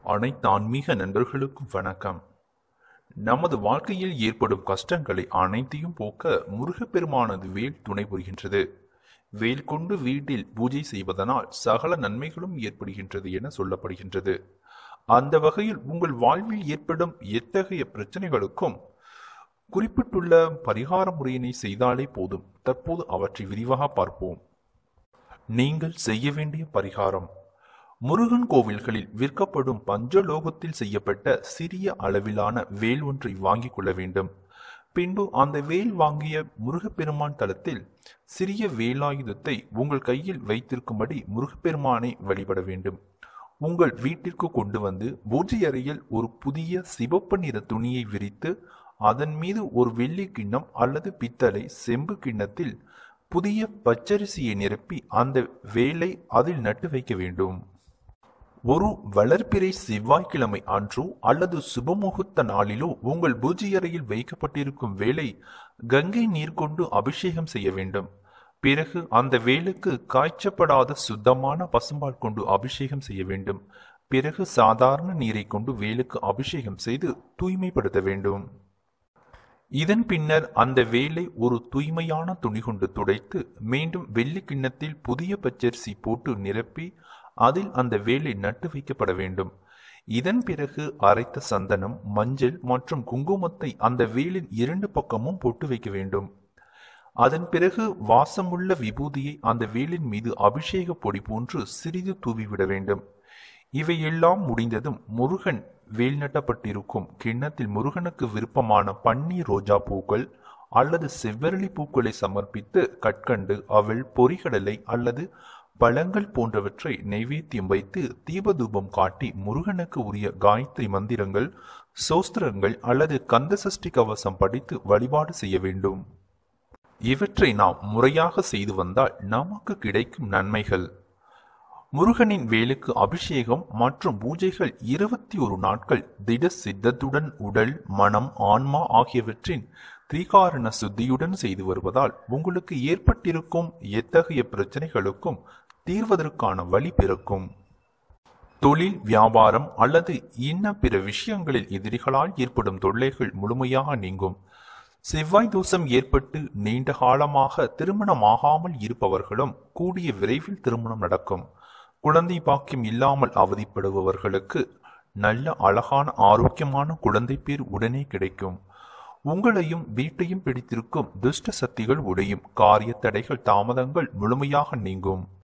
அனைத்து ஆன்மீக நண்பர்களுக்கும் வணக்கம் நமது வாழ்க்கையில் ஏற்படும் கஷ்டங்களை அனைத்தையும் போக்க முருகப்பெருமானது வேல் துணை புரிகின்றது வேல் கொண்டு வீட்டில் பூஜை செய்வதனால் சகல நன்மைகளும் ஏற்படுகின்றது என சொல்லப்படுகின்றது அந்த வகையில் உங்கள் வாழ்வில் ஏற்படும் எத்தகைய பிரச்சனைகளுக்கும் குறிப்பிட்டுள்ள பரிகார முறையினை செய்தாலே போதும் தற்போது அவற்றை விரிவாக பார்ப்போம் நீங்கள் செய்ய வேண்டிய பரிகாரம் முருகன் கோவில்களில் விற்கப்படும் பஞ்சலோகத்தில் செய்யப்பட்ட சிறிய அளவிலான வேல் ஒன்றை வாங்கிக் கொள்ள வேண்டும் பின்பு அந்த வேல் வாங்கிய முருகப்பெருமான் தலத்தில் சிறிய வேலாயுதத்தை உங்கள் கையில் வைத்திருக்கும்படி முருகப்பெருமானை வழிபட வேண்டும் உங்கள் வீட்டிற்கு கொண்டு வந்து பூஜை அறையில் ஒரு புதிய சிவப்பு நிற துணியை விரித்து அதன் மீது ஒரு வெள்ளி கிண்ணம் அல்லது பித்தளை செம்பு கிண்ணத்தில் புதிய பச்சரிசியை நிரப்பி அந்த வேலை அதில் நட்டு வைக்க வேண்டும் ஒரு வளர்பிறை செவ்வாய்க்கிழமை அன்றோ அல்லது சுபமுகூர்த்த நாளிலோ உங்கள் பூஜை அறையில் வைக்கப்பட்டிருக்கும் வேலை கங்கை நீர் கொண்டு அபிஷேகம் செய்ய வேண்டும் பிறகு அந்த வேலுக்கு காய்ச்சப்படாத சுத்தமான பசும்பால் கொண்டு அபிஷேகம் செய்ய வேண்டும் பிறகு சாதாரண நீரை கொண்டு வேலுக்கு அபிஷேகம் செய்து தூய்மைப்படுத்த வேண்டும் இதன் பின்னர் அந்த வேலை ஒரு தூய்மையான துணி கொண்டு துடைத்து மீண்டும் வெள்ளி கிண்ணத்தில் புதிய பச்சரிசி போட்டு நிரப்பி அதில் அந்த வேலை நட்டு வைக்கப்பட வேண்டும் இதன் பிறகு அரைத்த சந்தனம் மஞ்சள் மற்றும் குங்குமத்தை அந்த வேலின் இரண்டு பக்கமும் போட்டு வைக்க வேண்டும் அதன் பிறகு வாசமுள்ள விபூதியை அந்த வேலின் மீது அபிஷேக பொடி போன்று சிறிது தூவிவிட வேண்டும் இவையெல்லாம் முடிந்ததும் முருகன் வேல் நட்டப்பட்டிருக்கும் கிண்ணத்தில் முருகனுக்கு விருப்பமான பன்னீர் ரோஜா பூக்கள் அல்லது செவ்வரளி பூக்களை சமர்ப்பித்து கற்கண்டு அவள் பொறிகடலை அல்லது பழங்கள் போன்றவற்றை நைவேத்தியம் வைத்து தீபதூபம் காட்டி முருகனுக்கு உரிய காயத்ரி மந்திரங்கள் சோஸ்திரங்கள் அல்லது கந்த சஷ்டி கவசம் படித்து வழிபாடு செய்ய வேண்டும் இவற்றை நாம் முறையாக செய்து வந்தால் நமக்கு கிடைக்கும் நன்மைகள் முருகனின் வேலுக்கு அபிஷேகம் மற்றும் பூஜைகள் இருபத்தி ஒரு நாட்கள் திட சித்தத்துடன் உடல் மனம் ஆன்மா ஆகியவற்றின் திரிகாரண சுத்தியுடன் செய்து வருவதால் உங்களுக்கு ஏற்பட்டிருக்கும் எத்தகைய பிரச்சனைகளுக்கும் தீர்வதற்கான வழி பிறக்கும் தொழில் வியாபாரம் அல்லது இன்ன பிற விஷயங்களில் எதிரிகளால் ஏற்படும் தொல்லைகள் முழுமையாக நீங்கும் செவ்வாய் தோஷம் ஏற்பட்டு நீண்ட காலமாக திருமணமாகாமல் இருப்பவர்களும் கூடிய விரைவில் திருமணம் நடக்கும் குழந்தை பாக்கியம் இல்லாமல் அவதிப்படுபவர்களுக்கு நல்ல அழகான ஆரோக்கியமான குழந்தை பேர் உடனே கிடைக்கும் உங்களையும் வீட்டையும் பிடித்திருக்கும் துஷ்ட சக்திகள் உடையும் காரிய தடைகள் தாமதங்கள் முழுமையாக நீங்கும்